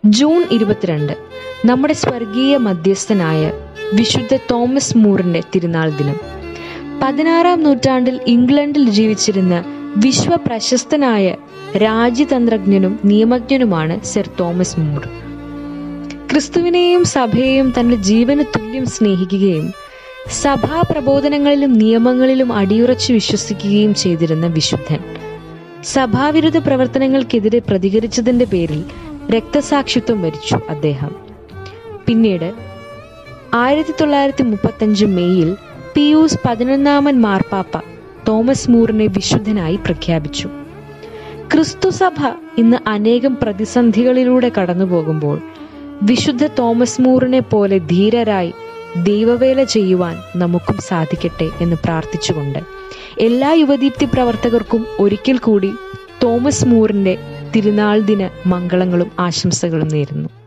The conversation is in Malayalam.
ജൂൺ ഇരുപത്തിരണ്ട് നമ്മുടെ സ്വർഗീയ മധ്യസ്ഥനായ വിശുദ്ധ തോമസ് മൂറിന്റെ തിരുനാൾ ദിനം പതിനാറാം നൂറ്റാണ്ടിൽ ഇംഗ്ലണ്ടിൽ ജീവിച്ചിരുന്ന വിശ്വ പ്രശസ്തനായ രാജ്യതന്ത്രജ്ഞനും നിയമജ്ഞനുമാണ് സർ തോമസ് മൂർ ക്രിസ്തുവിനെയും സഭയെയും തന്റെ ജീവന് തുല്യം സ്നേഹിക്കുകയും സഭാ പ്രബോധനങ്ങളിലും നിയമങ്ങളിലും അടിയുറച്ചു വിശ്വസിക്കുകയും ചെയ്തിരുന്ന വിശുദ്ധൻ സഭാവിരുദ്ധ പ്രവർത്തനങ്ങൾക്കെതിരെ പ്രതികരിച്ചതിന്റെ പേരിൽ രക്തസാക്ഷിത്വം വരിച്ചു അദ്ദേഹം പിന്നീട് ആയിരത്തി തൊള്ളായിരത്തി മുപ്പത്തഞ്ച് മെയ്യിൽ പിയൂസ് പതിനൊന്നാമൻ മാർപ്പാപ്പ തോമസ് മൂറിനെ വിശുദ്ധനായി പ്രഖ്യാപിച്ചു ക്രിസ്തുസഭ ഇന്ന് അനേകം പ്രതിസന്ധികളിലൂടെ കടന്നു പോകുമ്പോൾ വിശുദ്ധ തോമസ് മൂറിനെ പോലെ ധീരരായി ദൈവവേല ചെയ്യുവാൻ നമുക്കും സാധിക്കട്ടെ എന്ന് പ്രാർത്ഥിച്ചുകൊണ്ട് എല്ലാ യുവദീപ്തി പ്രവർത്തകർക്കും ഒരിക്കൽ കൂടി തോമസ് മൂറിന്റെ തിരുനാൾ ദിന മംഗളങ്ങളും ആശംസകളും നേരുന്നു